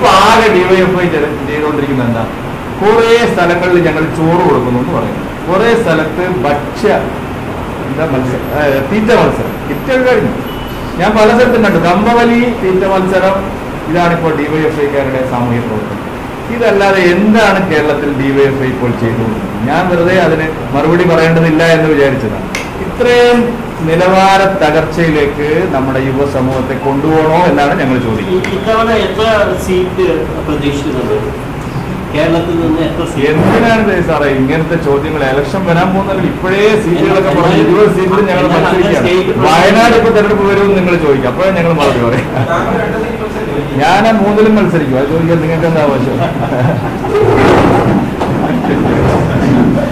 ഇപ്പൊ ആകെ ഡിവൈഎഫ്ഐ ചെയ്തുകൊണ്ടിരിക്കുന്ന എന്താ കുറെ സ്ഥലങ്ങളിൽ ഞങ്ങൾ ചോറ് കൊടുക്കുന്നു എന്ന് പറയുന്നു കുറെ സ്ഥലത്ത് ഭക്ഷ്യ എന്താ മത്സരം ഏ, തീറ്റ മത്സരം കിറ്റ് കഴിഞ്ഞു ഞാൻ പല സ്ഥലത്തും കണ്ടു കമ്പവലി തീറ്റ മത്സരം ഇതാണിപ്പോൾ ഡിവൈഎഫ്ഐക്കാരുടെ സാമൂഹ്യ പ്രവർത്തനം ഇതല്ലാതെ എന്താണ് കേരളത്തിൽ ഡിവൈഎഫ്ഐ ഇപ്പോൾ ചെയ്തുകൊണ്ടിരിക്കുന്നത് ഞാൻ വെറുതെ അതിന് മറുപടി പറയേണ്ടതില്ല എന്ന് വിചാരിച്ചതാണ് ഇത്രയും നിലവാര തകർച്ചയിലേക്ക് നമ്മുടെ യുവസമൂഹത്തെ കൊണ്ടുപോകണോ എന്നാണ് ഞങ്ങൾ ഈ ചോദിക്കുന്നത് ഇത്തവണ എത്ര സീറ്റ് പ്രതീക്ഷിക്കുന്നുണ്ട് കേരളത്തിൽ നിന്ന് എത്ര സീറ്റ് എന്തിനാണ് ഇത് സാറേ ഇങ്ങനത്തെ ചോദ്യങ്ങൾ ഇലക്ഷൻ വരാൻ പോകുന്നതിൽ ഇപ്പോഴേ സീറ്റുകളൊക്കെ പറഞ്ഞ് ഇരുപത് സീറ്റിൽ ഞങ്ങൾ മത്സരിക്കുകയാണ് വയനാട് ഇപ്പൊ തെരഞ്ഞെടുപ്പ് വരുമെന്ന് നിങ്ങൾ ചോദിക്കും അപ്പോഴേ ഞങ്ങൾ മറുപടി പറയും ഞാൻ ആ മൂന്നിലും മത്സരിക്കും അത് ചോദിക്കാൻ നിങ്ങൾക്ക് എന്താ ആവശ്യം